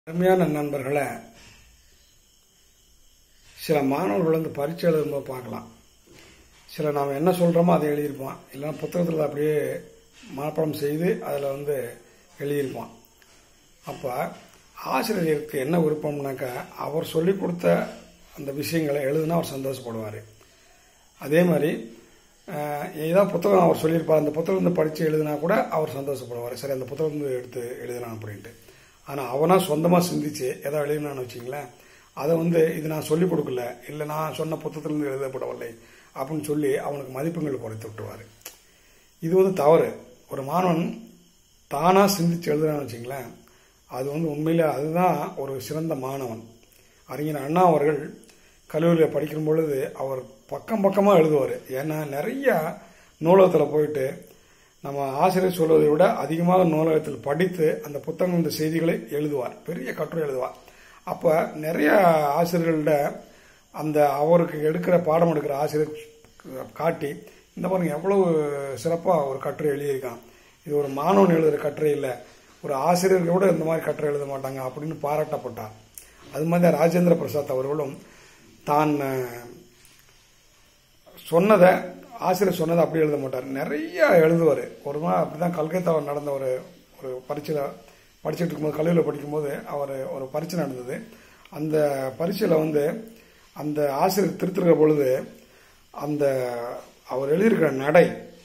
அருமையான நண்பர்களை சில மாணவர்கள் வந்து பரீட்சை எழுதும்போது பார்க்கலாம் சில நாம் என்ன சொல்கிறோமோ அதை எழுதியிருப்பான் இல்லைன்னா புத்தகத்தில் அப்படியே மனப்பாடம் செய்து அதில் வந்து எழுதியிருப்பான் அப்போ ஆசிரியருக்கு என்ன விருப்பம்னாக்கா அவர் சொல்லிக் கொடுத்த அந்த விஷயங்களை எழுதுனா அவர் சந்தோஷப்படுவார் அதே மாதிரி அஹ், ஏதாவது புத்தகம் அவர் சொல்லியிருப்பார் அந்த புத்தகம் வந்து படித்து எழுதினா கூட அவர் சந்தோஷப்படுவார் சரி அந்த புத்தகம் வந்து எடுத்து எழுதலாம் அப்படின்ட்டு ஆனால் அவனா சொந்தமாக சிந்திச்சு ஏதோ எழுதினான்னு வச்சிங்களேன் அதை வந்து இது நான் சொல்லிக் கொடுக்கல இல்லை நான் சொன்ன புத்தகத்திலிருந்து எழுதப்படவில்லை அப்படின்னு சொல்லி அவனுக்கு மதிப்பெண்கள் குறைத்து விட்டுருவார் இது வந்து தவறு ஒரு மாணவன் தானாக சிந்திச்சு எழுதுறான்னு வச்சிங்களேன் அது வந்து உண்மையிலே அதுதான் ஒரு சிறந்த மாணவன் அறிஞர் அண்ணா அவர்கள் கல்லூரியில் படிக்கும் பொழுது அவர் பக்கம் பக்கமாக எழுதுவார் ஏன்னா நிறைய நூலகத்தில் போயிட்டு நம்ம ஆசிரியர் சொல்வதை விட அதிகமாக நூலகத்தில் படித்து அந்த புத்தகம் இந்த செய்திகளை எழுதுவார் பெரிய கட்டுரை எழுதுவார் அப்போ நிறைய ஆசிரியர்கள்ட அந்த அவருக்கு எடுக்கிற பாடம் எடுக்கிற ஆசிரியர் காட்டி இந்த பாருங்க எவ்வளவு சிறப்பாக ஒரு கட்டுரை எழுதியிருக்கான் இது ஒரு மாணவன் எழுதுகிற கட்டுரை இல்லை ஒரு ஆசிரியர்கள் கூட இந்த மாதிரி கட்டுரை எழுத மாட்டாங்க அப்படின்னு பாராட்டப்பட்டார் அது மாதிரி தான் ராஜேந்திர பிரசாத் அவர்களும் தான் அஹ், சொன்னதை ஆசிரியர் சொன்னதை அப்படி எழுத மாட்டார் நிறைய எழுதுவார் ஒரு நாள் அப்படிதான் கல்கத்தாவில் நடந்த ஒரு ஒரு பரீட்சையில் படிச்சுட்டு இருக்கும்போது கல்லூரியில் படிக்கும்போது அவர் ஒரு பரீட்சை நடந்தது அந்த பரீட்சையில் வந்து அந்த ஆசிரியர் திருத்துற பொழுது அந்த அவர் எழுதியிருக்கிற நடை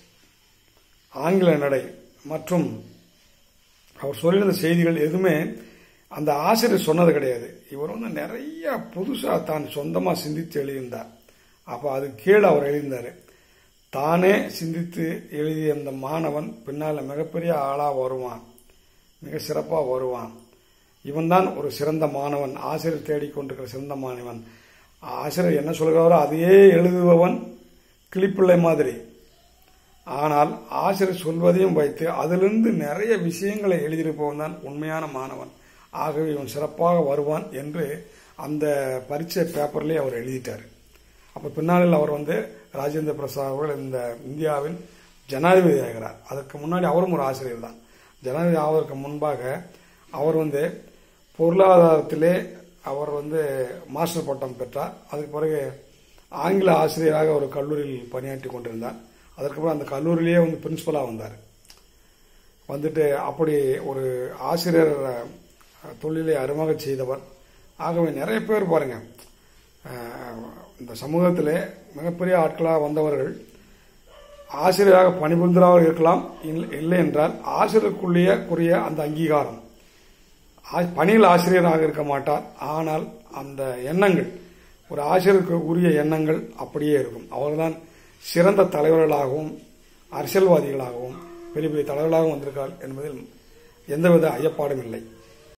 ஆங்கில நடை மற்றும் அவர் சொல்லியிருந்த செய்திகள் எதுவுமே அந்த ஆசிரியர் சொன்னது கிடையாது இவர் வந்து நிறைய புதுசாக தான் சொந்தமாக சிந்தித்து எழுதியிருந்தார் அப்போ அது கீழே அவர் எழுதியிருந்தார் தானே சிந்தித்து எழுதிய அந்த மாணவன் பின்னால் மிகப்பெரிய ஆளாக வருவான் மிக சிறப்பாக வருவான் இவன்தான் ஒரு சிறந்த மாணவன் ஆசிரியர் தேடிக்கொண்டிருக்கிற சிறந்த மாணவன் ஆசிரியர் என்ன சொல்கிறாரோ அதையே எழுதுபவன் கிளிப்பிள்ளை மாதிரி ஆனால் ஆசிரியர் சொல்வதையும் வைத்து அதிலிருந்து நிறைய விஷயங்களை எழுதியிருப்பவன் தான் உண்மையான மாணவன் ஆகவே இவன் சிறப்பாக வருவான் என்று அந்த பரீட்சை பேப்பர்லேயே அவர் எழுதிட்டார் அப்போ பின்னாளில் அவர் வந்து ராஜேந்திர பிரசாத் அவர்கள் இந்த இந்தியாவின் ஜனாதிபதி ஆகிறார் அதற்கு முன்னாடி அவரும் ஒரு ஆசிரியர் தான் ஜனாதிபதி ஆவதற்கு முன்பாக அவர் வந்து பொருளாதாரத்திலே அவர் வந்து மாஸ்டர் பட்டம் பெற்றார் அதுக்கு பிறகு ஆங்கில ஆசிரியராக ஒரு கல்லூரியில் பணியாற்றி கொண்டிருந்தார் அதற்கப்புறம் அந்த கல்லூரியிலேயே வந்து பிரின்சிபலாக வந்தார் வந்துட்டு அப்படி ஒரு ஆசிரியர் அஹ், தொழிலை அருமாக செய்தவர் ஆகவே நிறைய பேர் பாருங்க அஹ், இந்த சமூகத்திலே மிகப்பெரிய ஆட்களாக வந்தவர்கள் ஆசிரியராக பணிபுரிந்தவர்கள் இருக்கலாம் இல்லை- இல்லை என்றால் ஆசிரியருக்குள்ளேயே கூறிய அந்த அங்கீகாரம் ஆ- பணியில் ஆசிரியராக இருக்க மாட்டார் ஆனால் அந்த எண்ணங்கள் ஒரு ஆசிரியருக்கு உரிய எண்ணங்கள் அப்படியே இருக்கும் அவர்தான் சிறந்த தலைவர்களாகவும் அரசியல்வாதிகளாகவும் பெரிய பெரிய தலைவர்களாகவும் வந்திருக்கார் என்பதில் எந்தவித ஐயப்பாடும் இல்லை